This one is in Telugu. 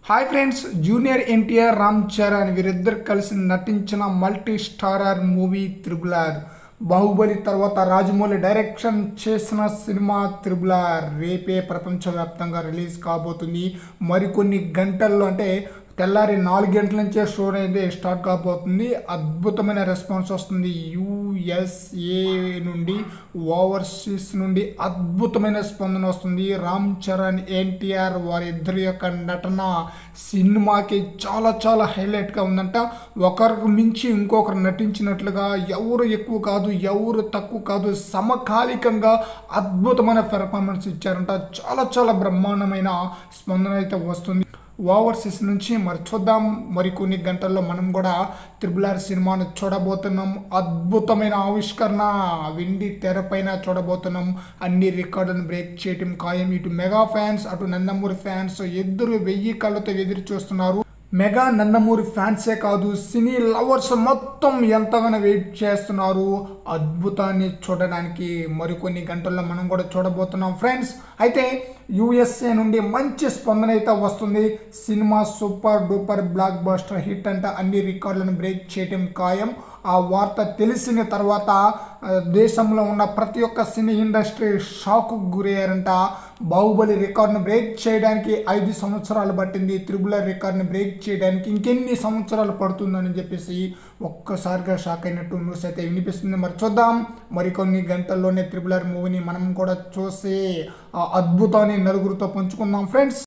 hi friends junior NTR Ram Charan వీరిద్దరు కలిసి నటించిన multi starrer movie triple R Baahubali తర్వాత రాజమౌళి డైరెక్షన్ చేసిన సినిమా త్రిబులర్ రేపే ప్రపంచవ్యాప్తంగా రిలీజ్ కాబోతుంది మరికొన్ని గంటల్లో అంటే తెల్లారి నాలుగు గంటల నుంచే షో అనేది స్టార్ట్ కాబోతుంది అద్భుతమైన రెస్పాన్స్ వస్తుంది యుఎస్ఏ నుండి ఓవర్సీస్ నుండి అద్భుతమైన స్పందన వస్తుంది రామ్ చరణ్ ఎన్టీఆర్ వారిద్దరి యొక్క నటన సినిమాకి చాలా చాలా హైలైట్గా ఉందంట ఒకరికి మించి ఇంకొకరు నటించినట్లుగా ఎవరు ఎక్కువ కాదు ఎవరు తక్కువ కాదు సమకాలికంగా అద్భుతమైన పెర్ఫార్మెన్స్ ఇచ్చారంట చాలా చాలా బ్రహ్మాండమైన స్పందన అయితే వస్తుంది ఓవర్సీస్ నుంచి మరి చూద్దాం మరికొన్ని గంటల్లో మనం కూడా త్రిబుల్ ఆర్ సినిమాను చూడబోతున్నాం అద్భుతమైన ఆవిష్కరణ వెండి తెరపైన చూడబోతున్నాం అన్ని రికార్డులను బ్రేక్ చేయటం ఖాయం ఇటు మెగా ఫ్యాన్స్ అటు నందమూరి ఫ్యాన్స్ ఇద్దరు వెయ్యి కళ్ళతో ఎదురు చూస్తున్నారు మెగా నందమూరి ఫ్యాన్సే కాదు సినీ లవర్స్ మొత్తం ఎంతగానో వెయిట్ చేస్తున్నారు అద్భుతాన్ని చూడడానికి మరికొన్ని గంటల్లో మనం కూడా చూడబోతున్నాం ఫ్రెండ్స్ అయితే యుఎస్ఏ నుండి మంచి స్పందన అయితే వస్తుంది సినిమా super duper blockbuster hit అంటే అన్ని రికార్డులను బ్రేక్ చేయటం ఖాయం ఆ వార్త తెలిసిన తర్వాత ఆ, దేశంలో ఉన్న ప్రతి ఒక్క సినీ ఇండస్ట్రీ షాకు గురయ్యారంట బాహుబలి రికార్డును బ్రేక్ చేయడానికి ఐదు సంవత్సరాలు పట్టింది త్రిబులర్ రికార్డుని బ్రేక్ చేయడానికి ఇంకెన్ని సంవత్సరాలు పడుతుందని చెప్పేసి ఒక్కసారిగా షాక్ అయినట్టు న్యూస్ అయితే వినిపిస్తుంది మరి చూద్దాం మరికొన్ని గంటల్లోనే త్రిబులర్ మూవీని మనం కూడా చూసి ఆ అద్భుతాన్ని నలుగురితో పంచుకుందాం ఫ్రెండ్స్